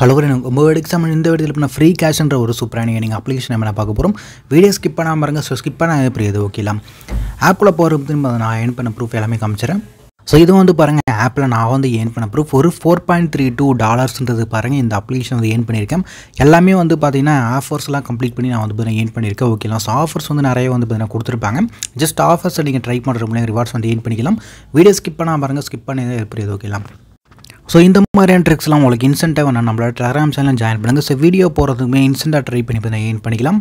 hello எனக்கு ஒம்பது exam இந்த வீடியோவில் இப்போ ஃப்ரீ கேஷ்ன்ற ஒரு சூப்பரான நீங்கள் அப்ளிகேஷன் நம்ம பார்க்க போகிறோம் வீடியோ ஸ்கிப் பண்ணாமல் பாருங்க ஸோ ஸ்கிப் பண்ண எப்படி இது ஓகேலாம் ஆப்பில் போகிறது நான் ஏர்ன் பண்ண ப்ரூஃப் எல்லாமே காமிச்சிடறேன் ஸோ இது வந்து பாருங்கள் ஆப்பில் நான் வந்து ஏர்ன் பண்ண ப்ரூஃப் ஒரு ஃபோர் பாயிண்ட் த்ரீ டூ டாலர்ஸ்ன்றது பாருங்கள் இந்த அப்ளிகேஷன் வந்து ஏர்ன் பண்ணியிருக்கேன் எல்லாமே வந்து பார்த்தீங்கன்னா ஆஃபர்ஸ்லாம் கம்ப்ளீட் பண்ணி நான் வந்து பார்த்தீங்கன்னா ஏர்ன் பண்ணியிருக்கேன் ஓகேலாம் ஸோ ஆஃபர்ஸ் வந்து நிறைய வந்து பார்த்தீங்கன்னா கொடுத்துருப்பாங்க ஜஸ்ட் ஆஃபர்ஸை நீங்கள் ட்ரை பண்ணுற மூலியம் ரிவார்ட்ஸ் வந்து ஏர்ன் பண்ணிக்கலாம் வீடியோ ஸ்கிப் பண்ணாமல் பாருங்கள் ஸ்கிப் பண்ணி எப்படி இது ஓகேலாம் ஸோ இந்த மாதிரியான ட்ரிக்ஸ்லாம் உங்களுக்கு இன்ஸ்டண்ட்டாக வேணும் நம்மளோட டெலகிராம் சேனல் ஜாயின் பண்ணுங்கள் ஸோ வீடியோ போகிறதுக்குமே இன்ஸ்டண்ட்டாக ட்ரை பண்ணி பண்ணி ஏன் பண்ணிக்கலாம்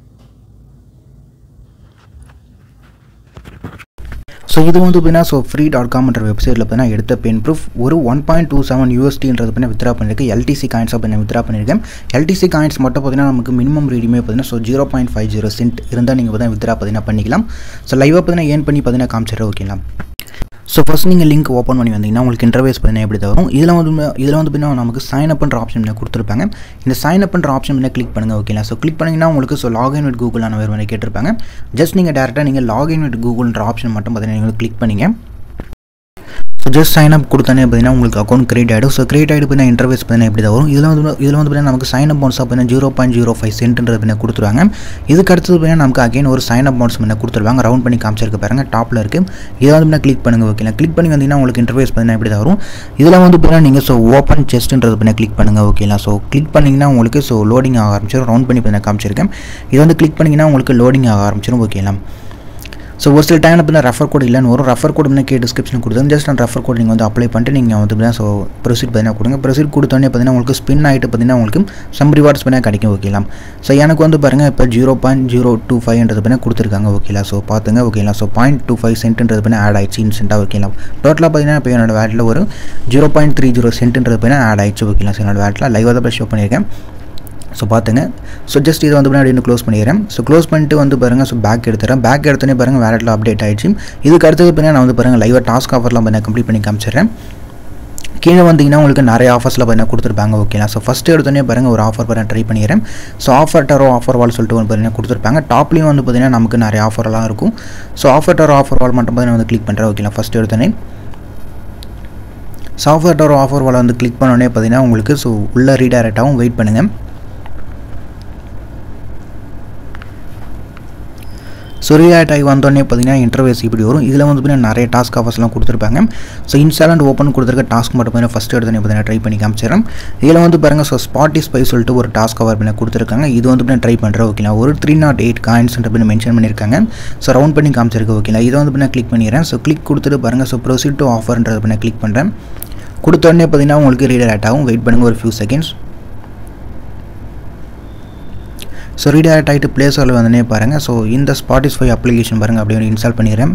ஸோ இது வந்து பார்த்தீங்கன்னா ஸோ ஃப்ரீ டாட் காம்ன்ற வெப்சைட்டில் பார்த்தீங்கன்னா எடுத்த பென் ப்ரூஃப் ஒரு ஒன் பாயிண்ட் டூ செவன் யூஎஸ்டின்றது பார்த்தீங்கன்னா வித்ரா பண்ணியிருக்கேன் எல்டிசி காயின்ஸாக பார்த்தீங்கன்னா வித்ரா பண்ணியிருக்கேன் எல்டிசி காயின்ஸ் மட்டும் பார்த்தீங்கன்னா நமக்கு மினிமம் ரீடியுமே பார்த்தீங்கன்னா so zero point five zero cent இருந்தால் நீங்கள் பார்த்தீங்கன்னா வித்ரா பார்த்தீங்கன்னா பண்ணிக்கலாம் ஸோ லைவாக பார்த்தீங்கன்னா ஏன் பண்ணி பார்த்தீங்கன்னா காமிச்சிடுற ஓகேங்களா ஸோ ஃபஸ்ட் நீங்கள் லிங்க் ஓப்பன் பண்ணி வந்தீங்கன்னா உங்களுக்கு இன்டர்வேஸ் பார்த்தீங்கன்னா எப்படி வரும் இதில் வந்து இதில் வந்து பார்த்தீங்கன்னா நமக்கு சைன் அப்ன்ற ஆப்ஷன் கொடுத்துருப்பாங்க இந்த சைன் அப்ன்ற ஆப்ஷன் பண்ணி கிளிக் பண்ணுங்கள் ஓகேங்களா ஸோ கிளிக் பண்ணிங்கன்னா உங்களுக்கு ஸோ லாகின் வித் கூகுள் ஆன வேறு கேட்டிருப்பாங்க ஜஸ்ட் நீங்கள் டேரெக்டாக நீங்கள் லாகின் வித் கூகுள்ன்ற ஆப்ஷன் மட்டும் பார்த்தீங்கன்னா நீங்கள் கிளிக் பண்ணிங்க ஸோ ஜஸ்ட் சைன் அப் கொடுத்தானே பார்த்தீங்கன்னா உங்களுக்கு அக்கௌண்ட் கிரியேட் ஆகிடும் ஸோ கிரியேட் ஆகிட்டு பார்த்தீங்கன்னா இன்டர்வேஸ் பார்த்தீங்கன்னா எப்படி தான் வரும் இதில் வந்து இதில் வந்து பார்த்தீங்கன்னா நமக்கு சைன் அப் பவுன்ஸ் பார்த்தீங்கன்னா ஜீரோ பாயிண்ட் ஜீரோ ஃபைவ் சென்ட்ன்றது பண்ணி கொடுத்துருவாங்க இதுக்கு அடுத்தது பார்த்தீங்கன்னா நமக்கு அகைன் ஒரு சைன் அப் பவுன்ஸ் பண்ணி கொடுத்துருவாங்க ரவுண்ட் பண்ணி காமிச்சிருக்க பாருங்க டாப்பில் இருக்குது இதை வந்து பார்த்தீங்கன்னா கிளிக் பண்ணுங்க ஓகேங்களா கிளிக் பண்ணி வந்தீங்கன்னா உங்களுக்கு இன்டர்வேஸ் பார்த்தீங்கன்னா எப்படி தான் வரும் இதில் வந்து பார்த்தீங்கன்னா நீங்கள் ஸோ ஓப்பன் செஸ்ட்ன்றது பண்ணி கிளிக் பண்ணுங்கள் ஓகேங்களா ஸோ கிளிக் பண்ணிங்கன்னா உங்களுக்கு ஸோ லோடிங் ஆக ஆரம்பிச்சிடும் ரவுண்ட் பண்ணி பார்த்தீங்கன்னா காமிச்சிருக்கேன் இது வந்து கிளிக் பண்ணிங்கன்னா உங்களுக்கு லோடிங் ஆக ஆரம்பிச்சிடும் ஓகேங்களா ஸோ ஒரு சில டைமில் பார்த்தீங்கன்னா ரெஃபர் கோட் இல்லைன்னு வரும் ரெஃபர் கோட் வந்து கே டிஸ்கிரிப்ஷன் கொடுத்து ஜஸ்ட் அந்த ரெஃபர் கோட் நீங்கள் வந்து அப்ளை பண்ணிட்டு நீங்கள் வந்து பார்த்தீங்கன்னா ஸோ ப்ரொசீட் பார்த்தீங்கன்னா கொடுங்க ப்ரொசீட் கொடுத்தோடனே பார்த்தீங்கன்னா உங்களுக்கு ஸ்பின் ஆகிட்டு பார்த்தீங்கன்னா உங்களுக்கு சம் ரிவார்ட்ஸ் பண்ணால் கிடைக்கும் ஓகேலாம் ஸோ எனக்கு வந்து பாருங்கள் இப்போ ஜீரோ பாயிண்ட் ஜீரோ டூ ஃபைவ்ன்றது பண்ணி கொடுத்துருக்காங்க ஓகேலா ஸோ பார்த்துங்க ஓகேலா ஸோ பாயிண்ட் டூ ஃபைவ் சென்ட்ன்றது பண்ணி ஆட் ஆயிடுச்சு இன்ஸ்டன்ட்டாக ஓகேலாம் டோட்டலாக பார்த்தீங்கன்னா இப்போ என்னோட வேட்டில் ஒரு ஜீரோ பாயிண்ட் த்ரீ ஜீரோ சென்ட்ன்றது பண்ணி ஆட் ஆயிடுச்சு ஓகேலாம் ஸோ என்னோட வேட்டில் லைவாக தான் ஷோ பண்ணியிருக்கேன் ஸோ பார்த்துங்க ஸோ ஜஸ்ட் இதை வந்து அப்படின்னு க்ளோஸ் பண்ணிடுறேன் ஸோ க்ளோஸ் பண்ணிட்டு வந்து பாருங்கள் ஸோ பேக் எடுத்துறேன் பேக் எடுத்தோடனே பாருங்கள் வேலட்டில் அப்டேட் ஆகிடுச்சு இதுக்கு அடுத்தது பார்த்தீங்கன்னா நான் வந்து பாருங்கள் லைவாக டாஸ்க் ஆஃபர்லாம் பண்ண கம்ப்ளீட் பண்ணி காமிச்சிடுறேன் கீழே வந்தீங்கன்னா உங்களுக்கு நிறைய ஆஃபர்ஸில் பார்த்தீங்கன்னா கொடுத்துருப்பாங்க ஓகேங்களா ஸோ ஃபஸ்ட்டு எடுத்தோடனே பாருங்கள் ஒரு ஆஃபர் பண்ண ட்ரை பண்ணிடுறேன் so offer toro offer wall சொல்லிட்டு வந்து பார்த்தீங்கன்னா கொடுத்துருப்பாங்க டாப்லேயும் வந்து பார்த்தீங்கன்னா நமக்கு நிறைய ஆஃபர்லாம் இருக்கும் so offer toro offer wall மட்டும் பார்த்தீங்கன்னா வந்து கிளிக் பண்ணுறேன் ஓகேங்களா ஃபஸ்ட்டு எடுத்தோடனே சாஃப்ட்வேர் டரோ ஆஃபர் வால் வந்து கிளிக் பண்ணோடனே பார்த்தீங்கன்னா உங்களுக்கு ஸோ உள்ள ரீடைரக்டாகவும் வெயிட் பண்ணுங்கள் ஸோ ரியாக்ட் ஆகி வந்தோடனே பார்த்தீங்கன்னா இன்டர்வேஸ் இப்படி வரும் இதில் வந்து பார்த்தீங்கன்னா நிறைய டாஸ்க் ஆஃபர்ஸ்லாம் கொடுத்துருப்பாங்க ஸோ இன்ஸ்டால் அண்ட் ஓப்பன் கொடுத்துருக்க டாஸ்க் மட்டும் பார்த்தீங்கன்னா ஃபஸ்ட் எடுத்தோடனே பார்த்தீங்கன்னா ட்ரை பண்ணி காமிச்சிடறேன் இதில் வந்து பாருங்கள் ஸோ ஸ்பாட்டி ஸ்பை சொல்லிட்டு ஒரு டாஸ்க் ஆஃபர் பண்ணி கொடுத்துருக்காங்க இது வந்து பார்த்தீங்கன்னா ட்ரை பண்ணுறேன் ஓகேங்களா ஒரு த்ரீ நாட் எயிட் காயின்ஸ்ன்ற பண்ணி மென்ஷன் பண்ணியிருக்காங்க ஸோ ரவுண்ட் பண்ணி காமிச்சிருக்கு ஓகேங்களா இதை வந்து பார்த்தீங்கன்னா கிளிக் பண்ணிடுறேன் ஸோ கிளிக் கொடுத்துட்டு பாருங்கள் ஸோ ப்ரொசீட் டு ஆஃபர்ன்றதை பண்ணி கிளிக் பண்ணுறேன் கொடுத்தோடனே பார்த்தீங்கன்னா உங்களுக்கு ரீடர் ஆகும் வெயிட் பண்ணுங்கள் ஒரு ஃபியூ செகண்ட்ஸ் ஸோ ரீடைரக்ட் ஆகிட்டு ப்ளே ஸ்டோரில் வந்தனே பாருங்கள் ஸோ இந்த ஸ்பாட்டிஸ்ஃபை அப்ளிகேஷன் பாருங்கள் அப்படியே இன்ஸ்டால் பண்ணிடுறேன்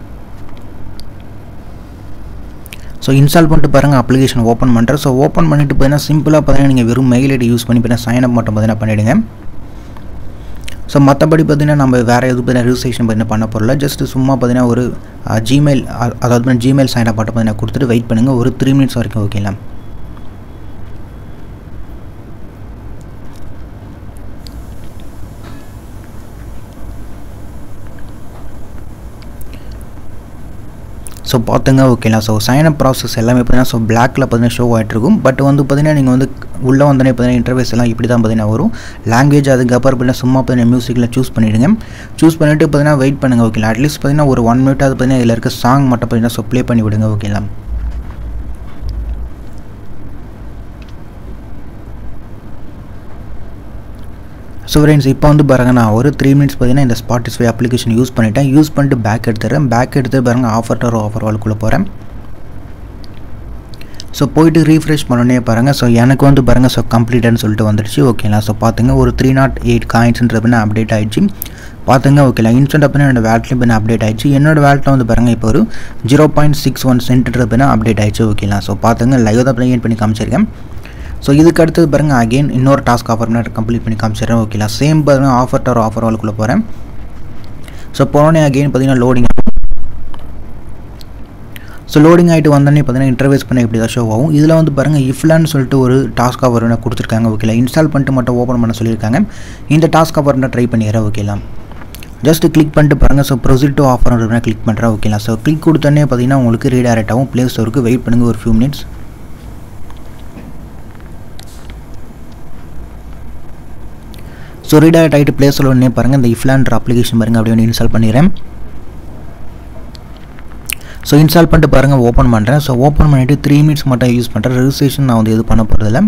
ஸோ இன்ஸ்டால் பண்ணிட்டு பாருங்கள் அப்ளிகேஷன் ஓப்பன் பண்ணுறேன் ஸோ ஓப்பன் பண்ணிட்டு பார்த்தீங்கன்னா சிம்பிளாக பார்த்தீங்கன்னா நீங்கள் வெறும் மெயில் ஐடி யூஸ் பண்ணி பார்த்தீங்கன்னா சைன் அப் மட்டும் பார்த்தீங்கன்னா பண்ணிவிடுங்க ஸோ மற்றபடி பார்த்தீங்கன்னா நம்ம வேறு எதுவும் பார்த்தீங்கன்னா ரிஜிஸ்ட்ரேஷன் பார்த்தீங்கன்னா பண்ண போகிறல ஜஸ்ட் சும்மா பார்த்தீங்கன்னா ஒரு ஜிமெயில் அதாவது ஜிமெயில் சைன் அப் மட்டும் பார்த்தீங்கன்னா கொடுத்துட்டு வெயிட் பண்ணுங்கள் ஒரு த்ரீ மினிட்ஸ் வரைக்கும் ஓகேங்களா ஸோ பார்த்துங்க ஓகேங்களா ஸோ சைன் அப் ப்ராசஸ் எல்லாமே பார்த்தீங்கன்னா ஸோ பிளாக்கில் பார்த்தீங்கன்னா ஷோ ஆகிட்ருக்கும் பட் வந்து பார்த்தீங்கன்னா நீங்கள் வந்து உள்ளே வந்தோடனே பார்த்தீங்கன்னா இன்டர்வேஸ் எல்லாம் இப்படி தான் பார்த்தீங்கன்னா வரும் லாங்குவேஜ் அதுக்கப்புறம் பார்த்தீங்கன்னா சும்மா பார்த்தீங்கன்னா மியூசிக்கில் சூஸ் பண்ணிவிடுங்க சூஸ் பண்ணிவிட்டு பார்த்தீங்கன்னா வெயிட் பண்ணுங்கள் ஓகேங்களா அட்லீஸ்ட் பார்த்தீங்கன்னா ஒரு ஒன் மினிட் அது பார்த்தீங்கன்னா இதில் இருக்க சாங் மட்டும் பார்த்தீங்கன்னா ஸோ ப்ளே பண்ணி விடுங்க ஓகேங்களா ஸோ ஃப்ரெண்ட்ஸ் இப்போ வந்து பாருங்க நான் ஒரு த்ரீ மினிட்ஸ் பார்த்தீங்கன்னா இந்த ஸ்பாட்டிஸ்ஃபை அப்ளிகேஷன் யூஸ் பண்ணிட்டேன் யூஸ் பண்ணிட்டு பேக் எடுத்துறேன் பேக் எடுத்து பாருங்கள் ஆஃபர் டர் ஆஃபர் வால்குள்ளே போகிறேன் ஸோ போயிட்டு ரீஃப்ரெஷ் பண்ணோன்னே பாருங்கள் ஸோ எனக்கு வந்து பாருங்கள் ஸோ கம்ப்ளீட்னு சொல்லிட்டு வந்துடுச்சு ஓகேங்களா ஸோ பார்த்துங்க ஒரு த்ரீ நாட் எயிட் காயின்ஸ்ன்ற பின்ன அப்டேட் ஆகிடுச்சு பார்த்துங்க ஓகேங்களா இன்ஸ்டன்ட் அப்படின்னா என்னோட வேல்ட்லேயும் பின்ன அப்டேட் ஆயிடுச்சு என்னோட வேல்ட்டில் வந்து பாருங்கள் இப்போ ஒரு ஜீரோ பாயிண்ட் சிக்ஸ் ஒன் சென்ட்ன்ற பின்ன அப்டேட் ஆயிடுச்சு ஓகேங்களா ஸோ பார்த்துங்க லைவ் தான் ப்ளேன் பண்ணி காமிச்சிருக்கேன் ஸோ இதுக்கு அடுத்தது பாருங்கள் அகெயின் இன்னொரு டாஸ்க் ஆஃபர் பண்ணி கம்ப்ளீட் பண்ணி காமிச்சிடுறேன் ஓகேங்களா சேம் பாருங்கள் ஆஃபர் டர் ஆஃபர் வால்குள்ளே போகிறேன் ஸோ போனோடனே அகெயின் பார்த்தீங்கன்னா லோடிங் ஸோ லோடிங் ஆகிட்டு வந்தோடனே பார்த்தீங்கன்னா இன்டர்வேஸ் பண்ண இப்படி தான் ஷோ ஆகும் இதில் வந்து பாருங்கள் இஃப்லான்னு சொல்லிட்டு ஒரு டாஸ்க் ஆஃபர் கொடுத்துருக்காங்க ஓகேலா இன்ஸ்டால் பண்ணிட்டு மட்டும் ஓப்பன் பண்ண சொல்லியிருக்காங்க இந்த டாஸ்க் ஆஃபர் ட்ரை பண்ணிடுறேன் ஓகேலாம் ஜஸ்ட் கிளிக் பண்ணிட்டு பாருங்கள் so proceed to offer click பண்ணுறேன் ஓகேங்களா ஸோ கிளிக் கொடுத்தோன்னே பார்த்தீங்கன்னா உங்களுக்கு ரீடைரக்ட் ஆகும் ப்ளே ஸ்டோருக்கு வெயிட் பண்ணுங்கள் ஒரு ஃபியூ மினிட்ஸ் ஸோ ரீடைரக்ட் ஆகிட்டு ப்ளேஸில் ஒன்றே பாருங்கள் இந்த இஃப்லான்ற அப்ளிகேஷன் பாருங்கள் அப்படியே ஒன்று இன்ஸ்டால் பண்ணிடுறேன் ஸோ இன்ஸ்டால் பண்ணிட்டு பாருங்கள் ஓப்பன் பண்ணுறேன் ஸோ ஓப்பன் பண்ணிவிட்டு த்ரீ மினிட்ஸ் மட்டும் யூஸ் பண்ணுறேன் ரெஜிஸ்ட்ரேஷன் நான் வந்து இது பண்ண போகிறதில்ல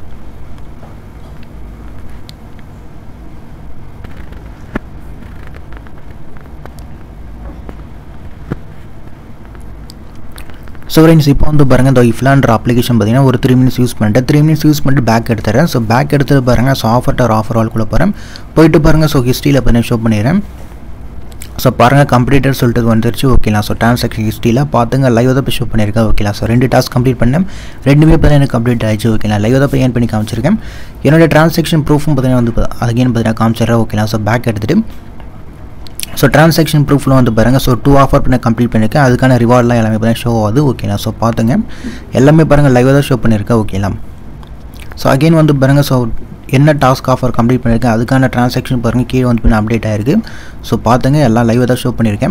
ஸோ ஃப்ரெண்ட்ஸ் இப்போ வந்து பாருங்கள் இந்த இஃப்லான்ற அப்ளிகேஷன் பார்த்தீங்கன்னா ஒரு த்ரீ மினிட்ஸ் யூஸ் பண்ணிட்டேன் த்ரீ மினிட்ஸ் யூஸ் பண்ணிட்டு பேக் எடுத்துறேன் ஸோ பேக் எடுத்துட்டு பாருங்கள் ஸோ ஆஃபர் ஆர் ஆஃபர் ஆல்குள்ளே போகிறேன் போயிட்டு பாருங்கள் ஸோ ஹிஸ்ட்ரியில் பார்த்தீங்கன்னா ஷோ பண்ணிடுறேன் ஸோ பாருங்கள் கம்ப்ளீட்டட் சொல்லிட்டு வந்துருச்சு ஓகேலாம் ஸோ ட்ரான்சாக்ஷன் ஹிஸ்ட்ரியில் பார்த்துங்க லைவ் தான் ஷோ பண்ணியிருக்கேன் ஓகேலாம் ஸோ ரெண்டு டாஸ்க் கம்ப்ளீட் பண்ணேன் ரெண்டுமே பார்த்தீங்கன்னா எனக்கு கம்ப்ளீட் ஆயிடுச்சு ஓகேலாம் லைவ் தான் ஏன் பண்ணி காமிச்சிருக்கேன் என்னோட ட்ரான்சாக்ஷன் ப்ரூஃபும் பார்த்தீங்கன்னா வந்து அகைன் பார்த்தீங்கன்னா காமிச்சிடுறேன் ஓகேலாம் ஸோ பேக் எடுத்துகிட்டு ஸோ ட்ரான்சாக்ஷன் ப்ரூஃபில் வந்து பாருங்கள் ஸோ டூ ஆஃபர் பண்ண கம்ப்ளீட் பண்ணியிருக்கேன் அதுக்கான ரிவார்ட்லாம் எல்லாமே பார்த்தீங்கன்னா ஷோ ஆகுது ஓகேலாம் ஸோ பார்த்துங்க எல்லாமே பாருங்கள் லைவாக தான் ஷோ பண்ணியிருக்கேன் ஓகேலாம் ஸோ அகைன் வந்து பாருங்கள் ஸோ என்ன டாஸ்க் ஆஃபர் கம்ப்ளீட் பண்ணியிருக்கேன் அதுக்கான ட்ரான்சாக்ஷன் பாருங்கள் கீழே வந்து பின்ன அப்டேட் ஆயிருக்கு ஸோ பார்த்துங்க எல்லாம் லைவாக தான் ஷோ பண்ணியிருக்கேன்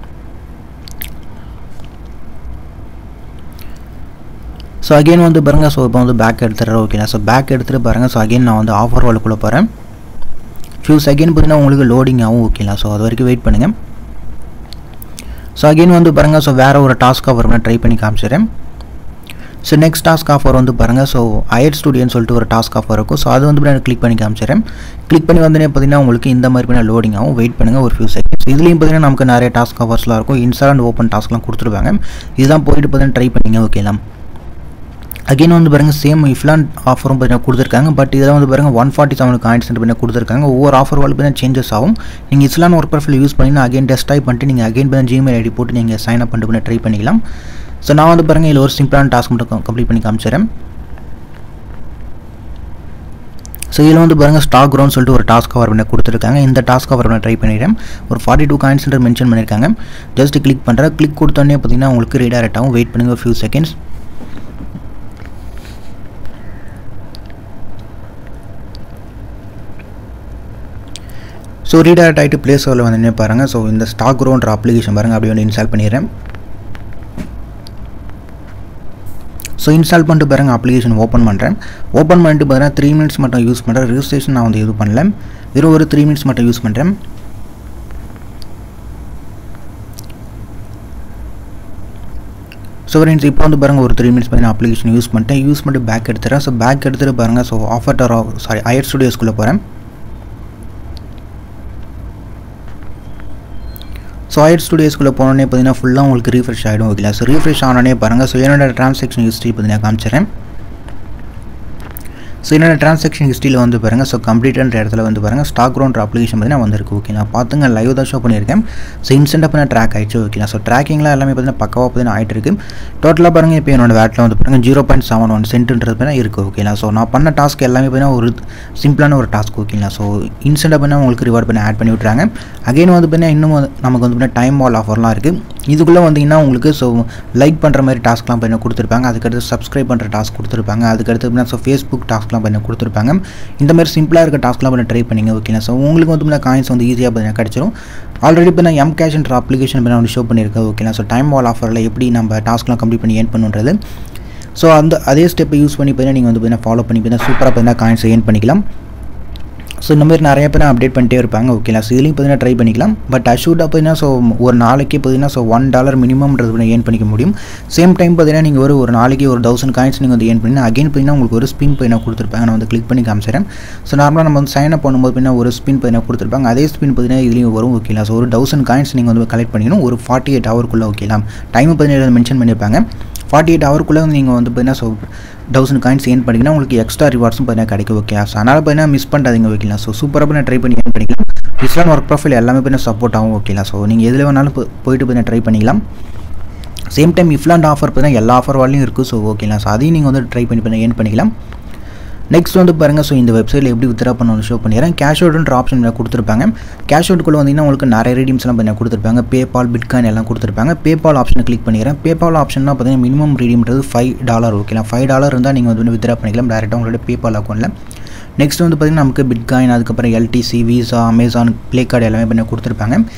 ஸோ அகைன் வந்து பாருங்கள் ஸோ இப்போ வந்து பேக் எடுத்துடுறேன் ஓகேங்களா ஸோ பேக் எடுத்துகிட்டு பாருங்கள் ஸோ அகைன் நான் வந்து ஆஃபர் வாலுக்குள்ளே போகிறேன் ஃபியூ செகண்ட் பார்த்தீங்கன்னா உங்களுக்கு லோடிங் ஆகும் ஓகேங்களா ஸோ அது வரைக்கும் வெயிட் பண்ணுங்கள் ஸோ அகைன் வந்து பாருங்கள் ஸோ வேறு ஒரு டாஸ்க் ஆஃபர் நான் ட்ரை பண்ணி காமிச்சிடுறேன் ஸோ நெக்ஸ்ட் டாஸ்க் ஆஃபர் வந்து பாருங்கள் ஸோ அயர் ஸ்டூடியோன்னு சொல்லிட்டு ஒரு டாஸ்க் ஆஃபர் இருக்கும் ஸோ அது வந்து நான் கிளிக் பண்ணி காமிச்சிடுறேன் கிளிக் பண்ணி வந்தோடனே பார்த்தீங்கன்னா உங்களுக்கு இந்த மாதிரி பண்ண லோடிங் ஆகும் வெயிட் பண்ணுங்கள் ஒரு ஃபியூ செகண்ட்ஸ் இதுலேயும் பார்த்தீங்கன்னா நமக்கு நிறைய டாஸ்க் ஆஃபர்ஸ்லாம் இருக்கும் இன்ஸ்டால் அண்ட் ஓப்பன் டாஸ்க்லாம் கொடுத்துருப்பாங்க இதுதான் போயிட்டு பார்த்தீங்கன்னா ட்ரை பண்ணிங்க ஓகேலாம் அகைன் வந்து பாருங்கள் சேம் இஃப்லான் ஆஃபரும் பார்த்தீங்கன்னா கொடுத்துருக்காங்க பட் இதில் வந்து பாருங்கள் ஒன் ஃபார்ட்டி செவன் காயின்ஸ் பார்த்தீங்கன்னா கொடுத்துருக்காங்க ஒவ்வொரு ஆஃபர் வால் பார்த்தீங்கன்னா சேஞ்சஸ் ஆகும் நீங்கள் இஸ்லான் ஒர்க் ப்ரொஃபைல் யூஸ் பண்ணி அகைன் டெஸ்ட் பண்ணிட்டு நீங்கள் அகைன் பார்த்தீங்கன்னா ஜிமெயில் ஐடி போட்டு நீங்கள் சைன் அப் பண்ணிட்டு ட்ரை பண்ணிக்கலாம் ஸோ நான் வந்து பாருங்கள் இதில் ஒரு சிம்பிளான டாஸ்க் மட்டும் கம்ப்ளீட் பண்ணி காமிச்சிடுறேன் ஸோ இதில் வந்து பாருங்கள் ஸ்டாக் க்ரௌண்ட் சொல்லிட்டு ஒரு டாஸ்க் கவர் பண்ண கொடுத்துருக்காங்க இந்த டாஸ்க் கவர் பண்ண ட்ரை பண்ணிடுறேன் ஒரு ஃபார்ட்டி டூ காயின்ஸ் மென்ஷன் பண்ணியிருக்காங்க ஜஸ்ட் கிளிக் பண்ணுறேன் கிளிக் கொடுத்தோடனே பார்த்தீங்கன்னா உங்களுக்கு ரீடைரக்ட் ஆகும் வெயிட் பண்ணுங்கள் ஃபியூ செகண்ட்ஸ் ஸோ ரீடைரக்ட் ஆகிட்டு ப்ளே ஸ்டோரில் வந்து பாருங்கள் ஸோ இந்த ஸ்டாக் க்ரோன்ற அப்ளிகேஷன் பாருங்கள் அப்படியே வந்து இன்ஸ்டால் பண்ணிடுறேன் ஸோ இன்ஸ்டால் பண்ணிட்டு பாருங்கள் அப்ளிகேஷன் ஓப்பன் பண்ணுறேன் ஓப்பன் பண்ணிட்டு பாருங்கள் த்ரீ மினிட்ஸ் மட்டும் யூஸ் பண்ணுறேன் ரிஜிஸ்ட்ரேஷன் நான் வந்து இது பண்ணல வெறும் ஒரு த்ரீ மினிட்ஸ் மட்டும் யூஸ் பண்ணுறேன் ஸோ ஃப்ரெண்ட்ஸ் இப்போ வந்து பாருங்கள் ஒரு த்ரீ மினிட்ஸ் பார்த்தீங்கன்னா அப்ளிகேஷன் யூஸ் பண்ணிட்டேன் யூஸ் பண்ணிட்டு பேக் எடுத்துகிறேன் ஸோ பேக் எடுத்துகிட்டு பாருங்கள் ஸோ ஆஃபர் சாரி ஐயர் ஸ்டுடியோஸ்குள்ளே போகிறேன் ஸோ ஐட் ஸ்டுடியோஸ்குள்ளே போனோடனே பார்த்தீங்கன்னா ஃபுல்லாக உங்களுக்கு ரீஃப்ரெஷ் ஆகிடும் ஓகேங்களா ஸோ ரீஃப்ரெஷ் ஆனோடனே பாருங்கள் ஸோ என்னோட ட்ரான்சாக்ஷன் ஹிஸ்ட்ரி பார்த்தீங்கன்னா காமிச்சிடுறேன் ஸோ என்னோட ட்ரான்சாக்ஷன் ஹிஸ்ட்ரியில் வந்து பாருங்கள் ஸோ கம்ப்ளீட்ன்ற இடத்துல வந்து பாருங்கள் ஸ்டாக் க்ரௌண்ட் அப்ளிகேஷன் பார்த்தீங்கன்னா வந்திருக்கு ஓகேங்களா பார்த்துங்க லைவ் தான் ஷோ பண்ணியிருக்கேன் ஸோ இன்ஸ்டன்ட்டாக பண்ண ட்ராக் ஆயிடுச்சு ஓகேங்களா ஸோ ட்ராக்கிங்லாம் எல்லாமே பார்த்தீங்கன்னா பக்கவாக பார்த்தீங்கன்னா ஆகிட்டு இருக்கு டோட்டலாக பாருங்கள் இப்போ என்னோட வேட்டில் வந்து பாருங்கள் ஜீரோ பாயிண்ட் செவன் ஒன் சென்ட்ன்றது பார்த்தீங்கன்னா இருக்குது ஓகேங்களா ஸோ நான் பண்ண டாஸ்க் எல்லாமே பார்த்தீங்கன்னா ஒரு சிம்பிளான ஒரு டாஸ்க் ஓகேங்களா ஸோ இன்ஸ்டன்ட்டாக பண்ணால் உங்களுக்கு ரிவார்ட் பண்ணி ஆட் பண்ணி விட்றாங்க அகைன் வந்து பார்த்தீங்கன்னா இன்னும் நமக்கு வந்து பார்த்தீங்கன்னா டைம் வால் ஆஃபர்லாம் இருக்குது இதுக்குள்ளே வந்தீங்கன்னா உங்களுக்கு ஸோ லைக் பண்ணுற மாதிரி டாஸ்க்லாம் பண்ணி கொடுத்துருப்பாங்க அதுக்கடுத்து சப்ஸ்கிரைப் பண்ணுற டாஸ்க் கொடுத்துருப்பாங்க அதுக்கடுத்து பார்த்தீங்கன்னா ஸோ ஃபேஸ்புக் டாஸ்க்லாம் பண்ணி கொடுத்துருப்பாங்க இந்த மாதிரி சிம்பிளாக இருக்க டாஸ்க்லாம் பண்ணி ட்ரை பண்ணிங்க ஓகேங்களா ஸோ உங்களுக்கு வந்து பார்த்தீங்கன்னா காயின்ஸ் வந்து ஈஸியாக பார்த்தீங்கன்னா கிடச்சிரும் ஆல்ரெடி இப்போ நான் எம் கேஷ்ன்ற அப்ளிகேஷன் பண்ணி வந்து ஷோ பண்ணியிருக்கேன் ஓகேங்களா ஸோ டைம் வால் ஆஃபரில் எப்படி நம்ம டாஸ்க்லாம் கம்ப்ளீட் பண்ணி ஏன் பண்ணுன்றது ஸோ அந்த அதே ஸ்டெப்பை யூஸ் பண்ணி பார்த்தீங்கன்னா நீங்கள் வந்து பார்த்தீங்கன்னா ஃபாலோ பண்ணி பார்த்தீங்கன்னா சூப்பராக பார்த்தீங்கன்னா காயின்ஸ் ஏன் பண்ணிக்கலாம் ஸோ இந்த மாதிரி நிறைய பேர் அப்டேட் பண்ணிட்டே இருப்பாங்க ஓகேங்களா ஸோ இதுலையும் பார்த்தீங்கன்னா ட்ரை பண்ணிக்கலாம் பட் அஷூட்டாக பார்த்தீங்கன்னா ஸோ ஒரு நாளைக்கு பார்த்தீங்கன்னா ஸோ ஒன் டாலர் மினிமம்ன்றது ஏன் பண்ணிக்க முடியும் சேம் டைம் பார்த்தீங்கன்னா நீங்கள் ஒரு ஒரு நாளைக்கு ஒரு தௌசண்ட் காயின்ஸ் நீங்கள் வந்து ஏன் பண்ணி அகைன் பார்த்தீங்கன்னா உங்களுக்கு ஒரு ஸ்பின் பார்த்தீங்கன்னா கொடுத்துருப்பாங்க நான் வந்து கிளிக் பண்ணி காமிச்சிடுறேன் ஸோ நார்மலாக நம்ம வந்து சைன் அப் பண்ணும்போது பார்த்தீங்கன்னா ஒரு ஸ்பின் பார்த்தீங்கன்னா கொடுத்துருப்பாங்க அதே ஸ்பின் பார்த்தீங்கன்னா இதுலேயும் வரும் ஓகேங்களா ஸோ ஒரு தௌசண்ட் காயின்ஸ் நீங்கள் வந்து கலெக்ட் பண்ணிக்கணும் ஒரு ஃபார்ட்டி எயிட் ஹவருக்குள்ளே ஓகேலாம் டைம் பார்த்தீங்கன்னா மென்ஷன் பண்ணியிருப்பாங்க ஃபார்ட்டி எயிட் ஹவருக்குள்ளே வந்து நீங்கள் வந்து பார்த்தீங்கன்னா ஸோ தௌசண்ட் காயின்ஸ் ஏன் பண்ணிங்கன்னா உங்களுக்கு எக்ஸ்ட்ரா ரிவார்ட்ஸும் பார்த்தீங்கன்னா கிடைக்கும் ஓகே ஸோ அதனால் பார்த்தீங்கன்னா மிஸ் பண்ணாதீங்க ஓகேங்களா ஸோ சூப்பராக பண்ண ட்ரை பண்ணி ஏன் பண்ணிக்கலாம் இஸ்லாம் ஒர்க் ப்ரொஃபைல் எல்லாமே பார்த்தீங்கன்னா சப்போர்ட் ஆகும் ஓகேங்களா ஸோ நீங்கள் எதில் வேணாலும் போ- போயிட்டு பார்த்தீங்கன்னா ட்ரை பண்ணிக்கலாம் சேம் டைம் இஃப்லாண்ட் ஆஃபர் பார்த்தீங்கன்னா எல்லா ஆஃபர் வாலையும் இருக்குது ஸோ ஓகேங்களா ஸோ அதையும் நீங்கள் வந்து ட்ரை பண்ணி பண்ண ஏன் பண்ணிக்கலாம் நெக்ஸ்ட் வந்து பாருங்கள் ஸோ இந்த வெப்சைட்டில் எப்படி வித்ரா பண்ணணும் ஷோ பண்ணிடுறேன் கேஷ் அவுட்ன்ற ஆப்ஷன் கொடுத்துருப்பாங்க கேஷ் அவுட்டுக்குள்ளே வந்தீங்கன்னா உங்களுக்கு நிறைய ரீடிம்ஸ்லாம் பண்ணி கொடுத்துருப்பாங்க பேபால் பிட்காயின் எல்லாம் கொடுத்துருப்பாங்க பேபால் ஆப்ஷனை கிளிக் பண்ணிடுறேன் பேபால் ஆப்ஷன்னா பார்த்தீங்கன்னா மினிமம் ரீடிம்ன்றது ஃபைவ் டாலர் ஓகேலாம் ஃபைவ் டாலர் இருந்தால் நீங்கள் வந்து வித்ரா பண்ணிக்கலாம் டேரெக்டாக உங்களோட பேபால் அக்கௌண்ட்டில் நெக்ஸ்ட் வந்து பார்த்தீங்கன்னா நமக்கு பிட்காயின் அதுக்கப்புறம் LTC Visa Amazon play card எல்லாமே பண்ணி கொடுத்துருப்பாங்க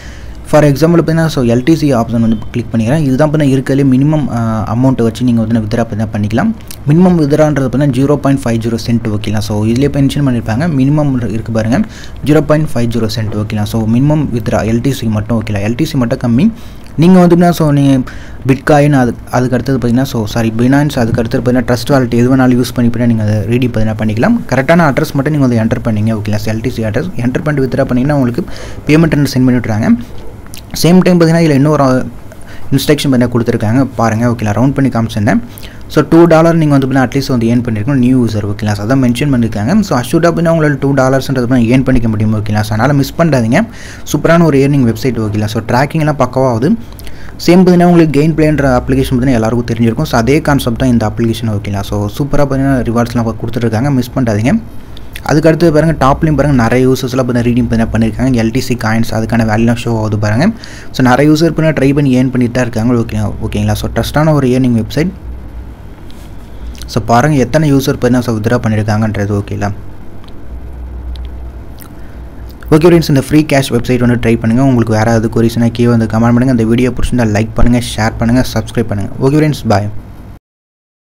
ஃபார் எக்ஸாம்பிள் பார்த்தீங்கன்னா ஸோ எல்டிசி ஆப்ஷன் வந்து கிளிக் பண்ணிக்கிறேன் இதுதான் பார்த்தீங்கன்னா இருக்கிறதுலே மினிமம் அமௌண்ட்டை வச்சு நீங்கள் வந்து வித்ரா பார்த்தீங்கன்னா பண்ணிக்கலாம் மினிமம் வித்ரான்றது பார்த்தீங்கன்னா zero point five zero cent ஓகேலாம் ஸோ இதிலே மென்ஷன் பண்ணியிருப்பாங்க மினிமம் இருக்குது பாருங்கள் zero point five zero cent ஓகேலாம் ஸோ மினிமம் வித்ரா எல்டிசி மட்டும் ஓகேலாம் எல்டிசி மட்டும் கம்மி நீங்கள் வந்துன்னா ஸோ நீங்கள் பிட்காயின் அது அதுக்கு அடுத்தது பார்த்தீங்கன்னா ஸோ சாரி பினான்ஸ் அதுக்கு அடுத்தது பார்த்தீங்கன்னா ட்ரஸ்ட் வாலெட் எது வேணாலும் யூஸ் பண்ணி நீங்கள் அதை ரெடி பார்த்தீங்கன்னா பண்ணிக்கலாம் கரெக்டான அட்ரஸ் மட்டும் நீங்கள் வந்து என்டர் பண்ணிங்க ஓகேங்களா எல்டிசி அட்ரஸ் என்டர் பண்ணிட்டு வித்ரா பண்ணிங்கன்னா உங்களுக்கு பேமெண்ட் சென்ட் பண்ணி விட்றாங்க சேம் டைம் பார்த்தீங்கன்னா இதில் இன்னொரு இன்ஸ்ட்ரக்ஷன் பண்ணி கொடுத்துருக்காங்க பாருங்கள் ஓகேங்களா ரவுண்ட் பண்ணி காமிச்சிருந்தேன் ஸோ டூ டாலர் நீங்கள் வந்து பார்த்தீங்கன்னா அட்லீஸ்ட் வந்து ஏர்ன் பண்ணியிருக்கணும் நியூ யூசர் ஓகேங்களா ஸோ அதான் மென்ஷன் பண்ணியிருக்காங்க ஸோ அஷ்யூட்டாக பார்த்தீங்கன்னா உங்களால் டூ டாலர்ஸ்ன்றது ஏர்ன் பண்ணிக்க முடியும் ஓகேங்களா ஸோ அதனால் மிஸ் பண்ணாதீங்க சூப்பரான ஒரு ஏர்னிங் வெப்சைட் ஓகேங்களா ஸோ ட்ராக்கிங்லாம் பக்கவாகுது சேம் பார்த்தீங்கன்னா உங்களுக்கு கெயின் பிளேன்ற அப்ளிகேஷன் பார்த்தீங்கன்னா எல்லாருக்கும் தெரிஞ்சிருக்கும் ஸோ அதே கான்செப்ட் தான் இந்த அப்ளிகேஷன் ஓகேங்களா ஸோ சூப்பராக பார்த்தீங்கன்னா ரிவார்ட்ஸ்லாம் கொடுத்துருக்காங்க மிஸ் பண்ணாதீங்க அதுக்கடுத்து பாருங்கள் டாப்லேயும் பாருங்கள் நிறைய யூசர்ஸ்லாம் இப்போ ரீடிங் பண்ணி பண்ணியிருக்காங்க எல்டிசி காயின்ஸ் அதுக்கான வேல்யூலாம் ஷோ ஆகுது பாருங்கள் ஸோ நிறைய யூசர் பண்ணி ட்ரை பண்ணி ஏர்ன் பண்ணிட்டு தான் இருக்காங்க ஓகே ஓகேங்களா ஸோ ட்ரஸ்டான ஒரு ஏர்னிங் வெப்சைட் ஸோ பாருங்கள் எத்தனை யூசர் பண்ணி ஸோ வித்ரா பண்ணியிருக்காங்கன்றது ஓகேங்களா ஓகே ஃப்ரெண்ட்ஸ் இந்த ஃப்ரீ கேஷ் வெப்சைட் வந்து ட்ரை பண்ணுங்கள் உங்களுக்கு வேறு ஏதாவது கொரிஸ்னா கீழே வந்து கமெண்ட் பண்ணுங்கள் இந்த வீடியோ பிடிச்சிருந்தா லைக் பண்ணுங்கள் ஷேர் பண்ணுங்கள் சப்ஸ்கிரைப் பண்ணுங்கள் ஓகே ஃப்ரெண்ட்ஸ் பாய்